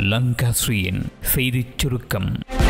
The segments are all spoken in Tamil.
லங்காஸ்ரீயின் செய்திச் சுருக்கம்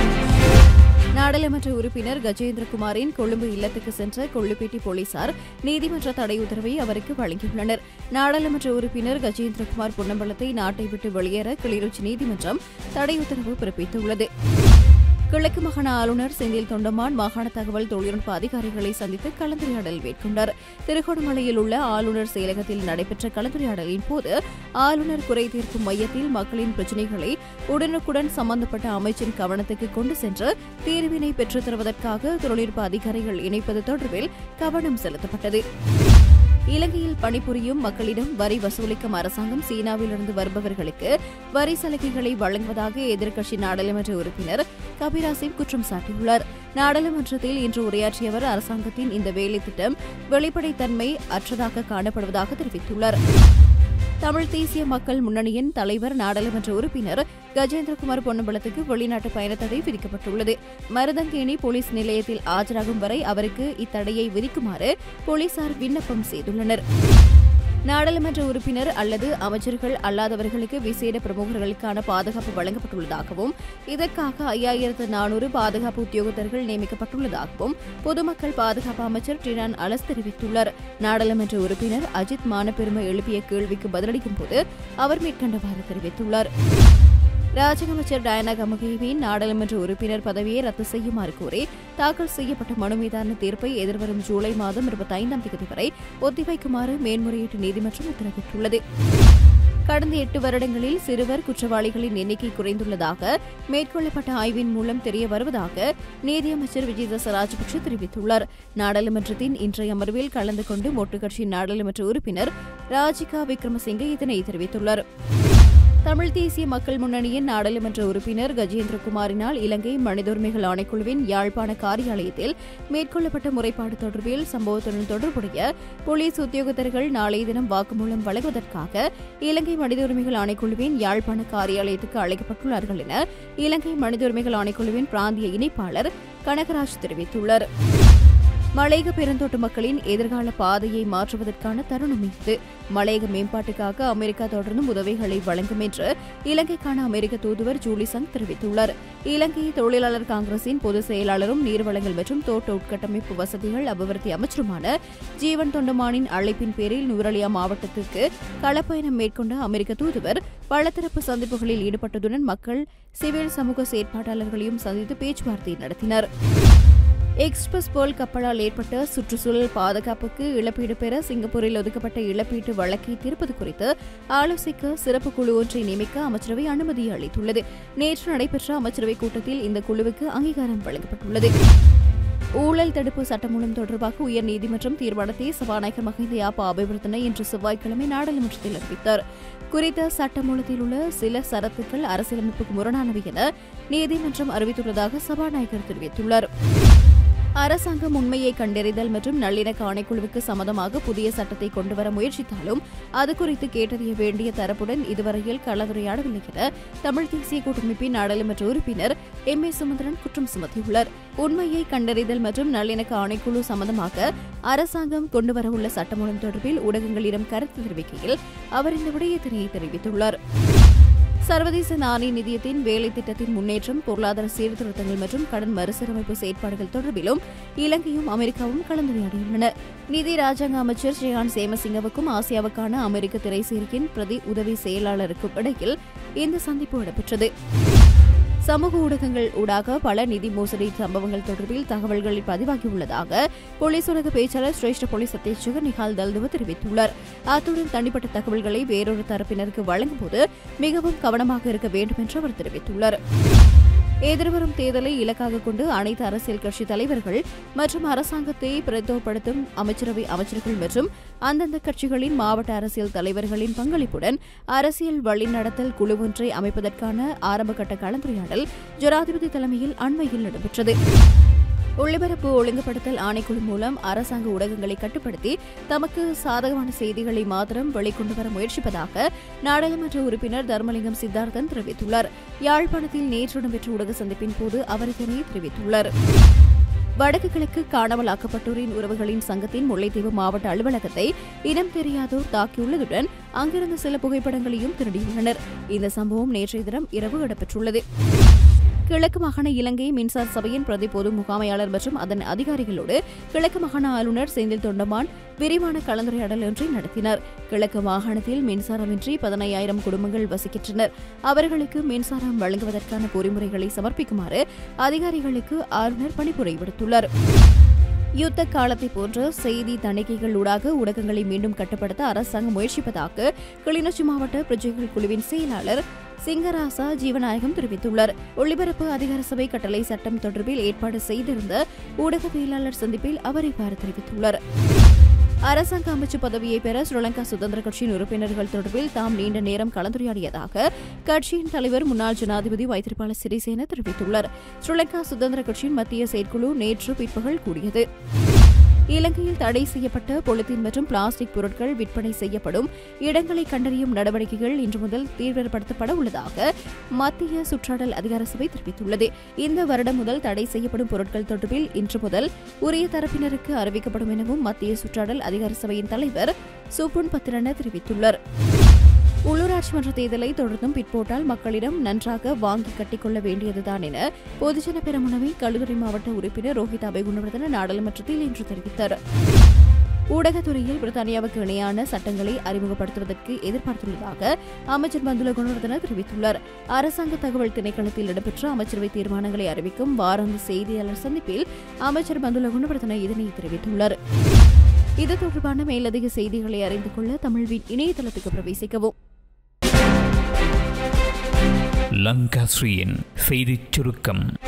நாடாளுமன்ற உறுப்பினர் கஜேந்திரகுமாரின் கொழும்பு இல்லத்துக்கு சென்ற கொள்ளுப்பேட்டி போலீசார் நீதிமன்ற தடை உத்தரவை அவருக்கு வழங்கியுள்ளனர் நாடாளுமன்ற உறுப்பினர் கஜேந்திரகுமார் பொன்னம்பலத்தை நாட்டை விட்டு வெளியேற கிளிநொச்சி நீதிமன்றம் தடை உத்தரவு பிறப்பித்துள்ளது கிழக்கு மாகாண ஆளுநர் செந்தில் தொண்டமான் மாகாண தகவல் தொழில்நுட்ப அதிகாரிகளை சந்தித்து கலந்துரையாடல் மேற்கொண்டார் திருகோணமலையில் உள்ள ஆளுநர் செயலகத்தில் நடைபெற்ற கலந்துரையாடலின் போது ஆளுநர் குறை தீர்க்கும் மையத்தில் மக்களின் பிரச்சினைகளை உடனுக்குடன் சம்பந்தப்பட்ட அமைச்சின் கவனத்துக்கு கொண்டு சென்று தீர்வினை பெற்றுத் தருவதற்காக தொழில்நுட்ப அதிகாரிகள் இணைப்பது தொடர்பில் கவனம் செலுத்தப்பட்டது இலங்கையில் பணிபுரியும் மக்களிடம் வரி வசூலிக்கும் அரசாங்கம் சீனாவிலிருந்து வருபவர்களுக்கு வரி சலுகைகளை வழங்குவதாக எதிர்க்கட்சி நாடாளுமன்ற உறுப்பினர் கபிராசிப் குற்றம் சாட்டியுள்ளார் நாடாளுமன்றத்தில் இன்று உரையாற்றிய அவர் அரசாங்கத்தின் இந்த வேலை திட்டம் வெளிப்படைத்தன்மை அற்றதாக காணப்படுவதாக தெரிவித்துள்ளார் தமிழ் தேசிய மக்கள் முன்னணியின் தலைவர் நாடாளுமன்ற உறுப்பினர் கஜேந்திரகுமார் பொன்னம்பலத்துக்கு வெளிநாட்டு பயணத்தடை விதிக்கப்பட்டுள்ளது மருதங்கேணி போலீஸ் நிலையத்தில் ஆஜராகும் வரை அவருக்கு இத்தடையை விதிக்குமாறு போலீசார் விண்ணப்பம் செய்துள்ளனர் நாடாளுமன்ற உறுப்பினர் அல்லது அமைச்சர்கள் அல்லாதவர்களுக்கு விசேட பிரமுகர்களுக்கான பாதுகாப்பு வழங்கப்பட்டுள்ளதாகவும் இதற்காக ஐயாயிரத்து நானூறு பாதுகாப்பு உத்தியோகத்தர்கள் நியமிக்கப்பட்டுள்ளதாகவும் பொதுமக்கள் பாதுகாப்பு அமைச்சர் டிரான் அலஸ் தெரிவித்துள்ளார் நாடாளுமன்ற உறுப்பினர் அஜித் மானப்பெருமை எழுப்பிய கேள்விக்கு பதிலளிக்கும் போது அவர் மேற்கண்டவாறு தெரிவித்துள்ளார் ராஜக அமைச்சர் டயனா கமகேவின் நாடாளுமன்ற உறுப்பினர் பதவியை ரத்து செய்யுமாறு கோரி தாக்கல் செய்யப்பட்ட மனு மீதான தீர்ப்பை எதிர்வரும் ஜூலை மாதம் இருபத்தைந்தாம் தேதி வரை ஒத்திவைக்குமாறு மேன்முறையீட்டு நீதிமன்றம் உத்தரவிட்டுள்ளது கடந்த எட்டு வருடங்களில் சிறுவர் குற்றவாளிகளின் எண்ணிக்கை குறைந்துள்ளதாக மேற்கொள்ளப்பட்ட ஆய்வின் மூலம் தெரிய வருவதாக நீதியமைச்சர் விஜயதாச ராஜபக்ஷ தெரிவித்துள்ளார் நாடாளுமன்றத்தின் இன்றைய அமர்வில் கலந்து கொண்டு மொட்டு கட்சியின் நாடாளுமன்ற உறுப்பினர் ராஜிகா விக்ரமசிங்கே இதனை தெரிவித்துள்ளார் தமிழ் தேசிய மக்கள் முன்னணியின் நாடாளுமன்ற உறுப்பினர் கஜேந்திரகுமாரினால் இலங்கை மனித உரிமைகள் ஆணைக்குழுவின் யாழ்ப்பாண காரியாலயத்தில் மேற்கொள்ளப்பட்ட முறைப்பாடு தொடர்பில் சம்பவத்துடன் தொடர்புடைய போலீஸ் உத்தியோகத்தர்கள் நாளைய தினம் வாக்குமூலம் வழங்குவதற்காக இலங்கை மனித உரிமைகள் ஆணைக்குழுவின் யாழ்ப்பாண காரியாலயத்துக்கு அழைக்கப்பட்டுள்ளார்கள் என இலங்கை மனித உரிமைகள் ஆணைக்குழுவின் பிராந்திய இணைப்பாளர் கனகராஜ் தெரிவித்துள்ளார் மலையக பெருந்தோட்ட மக்களின் எதிர்கால பாதையை மாற்றுவதற்கான தருணம் இது மலையக மேம்பாட்டுக்காக அமெரிக்கா தொடர்ந்தும் உதவிகளை வழங்கும் என்று இலங்கைக்கான அமெரிக்க தூதுவர் ஜூலி சங் தெரிவித்துள்ளார் இலங்கை தொழிலாளர் காங்கிரசின் பொதுச் செயலாளரும் நீர்வளங்கள் மற்றும் தோட்ட உட்கட்டமைப்பு வசதிகள் அபிவிருத்தி அமைச்சருமான ஜீவன் தொண்டமானின் அழைப்பின் பேரில் நூரலியா மாவட்டத்திற்கு களப்பயணம் மேற்கொண்ட அமெரிக்க தூதுவர் பலதரப்பு சந்திப்புகளில் ஈடுபட்டதுடன் மக்கள் சிவில் சமூக செயற்பாட்டாளர்களையும் சந்தித்து பேச்சுவார்த்தை நடத்தினர் எக்ஸ்பிரஸ் பேர்ல் கப்பலால் ஏற்பட்ட சுற்றுச்சூழல் பாதுகாப்புக்கு இழப்பீடு பெற சிங்கப்பூரில் ஒதுக்கப்பட்ட இழப்பீட்டு வழக்கை தீர்ப்பது குறித்து ஆலோசிக்க சிறப்பு குழு ஒன்றை நியமிக்க அமைச்சரவை அனுமதி அளித்துள்ளது நேற்று நடைபெற்ற அமைச்சரவைக் கூட்டத்தில் இந்த குழுவுக்கு அங்கீகாரம் வழங்கப்பட்டுள்ளது ஊழல் தடுப்பு சட்டமூலம் தொடர்பாக உயர்நீதிமன்றம் தீர்மானத்தை சபாநாயகர் மஹிந்த யாப்பா அபிவர்த்தனை இன்று செவ்வாய்க்கிழமை நாடாளுமன்றத்தில் அறிவித்தார் குறித்த சட்டமூலத்தில் உள்ள சில சரத்துக்கள் அரசியலமைப்புக்கு முரணானவை என நீதிமன்றம் அறிவித்துள்ளதாக சபாநாயகர் தெரிவித்துள்ளார் அரசாங்கம் உண்மையை கண்டறிதல் மற்றும் நல்லிணக்க ஆணைக்குழுவுக்கு சம்மதமாக புதிய சட்டத்தை கொண்டுவர முயற்சித்தாலும் அது குறித்து கேட்டறிய வேண்டிய தரப்புடன் இதுவரையில் கலந்துரையாடவில்லை என தமிழ் தேசிய கூட்டமைப்பின் நாடாளுமன்ற உறுப்பினர் எம் ஏ சுமந்திரன் குற்றம் சுமத்தியுள்ளார் உண்மையை கண்டறிதல் மற்றும் நல்லிணக்க ஆணைக்குழு சம்பந்தமாக அரசாங்கம் கொண்டுவரவுள்ள சட்டமூலம் தொடர்பில் ஊடகங்களிடம் கருத்து தெரிவிக்கையில் அவர் இந்த விடயத்தினை தெரிவித்துள்ளார் சர்வதேச நாணய நிதியத்தின் வேலை திட்டத்தின் முன்னேற்றம் பொருளாதார சீர்திருத்தங்கள் மற்றும் கடன் மறுசீரமைப்பு செயற்பாடுகள் தொடர்பிலும் இலங்கையும் அமெரிக்காவும் கலந்துரையாடியுள்ளன நிதி ராஜாங்க அமைச்சர் ஸ்ரீகாந்த் சேமசிங்கவுக்கும் ஆசியாவுக்கான அமெரிக்க திரைசீரியின் பிரதி உதவி செயலாளருக்கும் இடையில் இந்த சந்திப்பு இடம்பெற்றது சமூக ஊடகங்கள் ஊடாக பல நிதி மோசடி சம்பவங்கள் தொடர்பில் தகவல்கள் பதிவாகியுள்ளதாக போலீஸ் உலக பேச்சாளர் சிரேஷ்ட போலீஸ் அத்தியட்சகர் நிஹால் தல்துவ தெரிவித்துள்ளார் அத்துடன் தனிப்பட்ட தகவல்களை வேறொரு தரப்பினருக்கு வழங்கும்போது மிகவும் கவனமாக இருக்க வேண்டும் என்று அவர் தெரிவித்துள்ளார் எதிர்வரும் தேர்தலை இலக்காக கொண்டு அனைத்து அரசியல் கட்சி தலைவர்கள் மற்றும் அரசாங்கத்தை பிரதித்துவப்படுத்தும் அமைச்சரவை அமைச்சர்கள் மற்றும் அந்தந்த கட்சிகளின் மாவட்ட அரசியல் தலைவர்களின் பங்களிப்புடன் அரசியல் வழிநடத்தல் குழு ஒன்றை அமைப்பதற்கான ஆரம்பகட்ட கலந்துரையாடல் ஜனாதிபதி தலைமையில் அண்மையில் நடைபெற்றது ஒளிபரப்பு ஒழுங்குபடுத்தல் ஆணைக்குழு மூலம் அரசாங்க ஊடகங்களை கட்டுப்படுத்தி தமக்கு சாதகமான செய்திகளை மாத்திரம் வெளிக்கொண்டு வர முயற்சிப்பதாக நாடாளுமன்ற உறுப்பினர் தர்மலிங்கம் சித்தார்த்தன் தெரிவித்துள்ளார் யாழ்ப்பாணத்தில் நேற்று இடம்பெற்ற ஊடக சந்திப்பின் போது அவர் இதனை தெரிவித்துள்ளார் வடக்கு கிழக்கு காணாமலாக்கப்பட்டோரின் உறவுகளின் சங்கத்தின் முல்லைத்தீவு மாவட்ட அலுவலகத்தை இனம் தெரியாதோர் தாக்கியுள்ளதுடன் அங்கிருந்த சில புகைப்படங்களையும் திருடியுள்ளனர் இந்த சம்பவம் நேற்றைய தினம் இரவு இடம்பெற்றுள்ளது கிழக்கு மாகாண இலங்கை மின்சார சபையின் பிரதி பொது முகாமையாளர் மற்றும் அதன் அதிகாரிகளோடு கிழக்கு மாகாண ஆளுநர் செந்தில் தொண்டமான் விரிவான கலந்துரையாடல் ஒன்றை நடத்தினார் கிழக்கு மாகாணத்தில் மின்சாரமின்றி பதினையாயிரம் குடும்பங்கள் வசிக்கின்றனர் அவர்களுக்கு மின்சாரம் வழங்குவதற்கான பொறிமுறைகளை சமர்ப்பிக்குமாறு அதிகாரிகளுக்கு ஆளுநர் பணிப்புரை விடுத்துள்ளார் யுத்த காலத்தை போன்ற செய்தி தணிக்கைகள் ஊடாக ஊடகங்களை மீண்டும் கட்டுப்படுத்த அரசாங்கம் முயற்சிப்பதாக கிளிநொச்சி மாவட்ட பிரஜைகள் குழுவின் செயலாளர் சிங்கராசா ஜீவநாயகம் தெரிவித்துள்ளார் ஒளிபரப்பு அதிகார சபை கட்டளை சட்டம் தொடர்பில் ஏற்பாடு செய்திருந்த ஊடகவியலாளர் சந்திப்பில் அவர் இவ்வாறு தெரிவித்துள்ளார் அரசாங்க அமைச்சு பதவியை பெற ஸ்ரீலங்கா சுதந்திர கட்சியின் உறுப்பினர்கள் தொடர்பில் தாம் நீண்ட நேரம் கலந்துரையாடியதாக கட்சியின் தலைவர் முன்னாள் ஜனாதிபதி மைத்திரிபால சிறிசேன தெரிவித்துள்ளார் ஸ்ரீலங்கா சுதந்திர கட்சியின் மத்திய செயற்குழு நேற்று பிற்பகல் கூடியது இலங்கையில் தடை செய்யப்பட்ட பொலித்தீன் மற்றும் பிளாஸ்டிக் பொருட்கள் விற்பனை செய்யப்படும் இடங்களை கண்டறியும் நடவடிக்கைகள் இன்று முதல் தீவிரப்படுத்தப்பட உள்ளதாக மத்திய சுற்றாடல் அதிகார சபை தெரிவித்துள்ளது இந்த வருடம் முதல் தடை செய்யப்படும் பொருட்கள் தொடர்பில் இன்று முதல் உரிய தரப்பினருக்கு அறிவிக்கப்படும் எனவும் மத்திய சுற்றாடல் அதிகார சபையின் தலைவர் சுப்புன் பத்திரன தெரிவித்துள்ளார் உள்ளூராட்சி மன்ற தேர்தலை தொடர்ந்தும் பிற்போட்டால் மக்களிடம் நன்றாக வாங்கி கட்டிக்கொள்ள வேண்டியதுதான் என பொதுஜன பெரமுனவின் களுதுறை மாவட்ட உறுப்பினர் ரோஹித் அபயகுணவர்தன நாடாளுமன்றத்தில் இன்று தெரிவித்தார் ஊடகத்துறையில் பிரித்தானியாவுக்கு இணையான சட்டங்களை அறிமுகப்படுத்துவதற்கு எதிர்பார்த்துள்ளதாக அமைச்சர் பந்துல குணவர்தன தெரிவித்துள்ளார் அரசாங்க தகவல் திணைக்களத்தில் இடம்பெற்ற அமைச்சரவை தீர்மானங்களை அறிவிக்கும் வாராந்த செய்தியாளர் சந்திப்பில் அமைச்சர் பந்துல குணவர்தன இதனை தெரிவித்துள்ளார் இது தொடர்பான மேலதிக செய்திகளை அறிந்து கொள்ள தமிழ்வின் இணையதளத்துக்கு பிரவேசிக்கவும் லங்காஸ்ரீயின் செய்திச் சுருக்கம்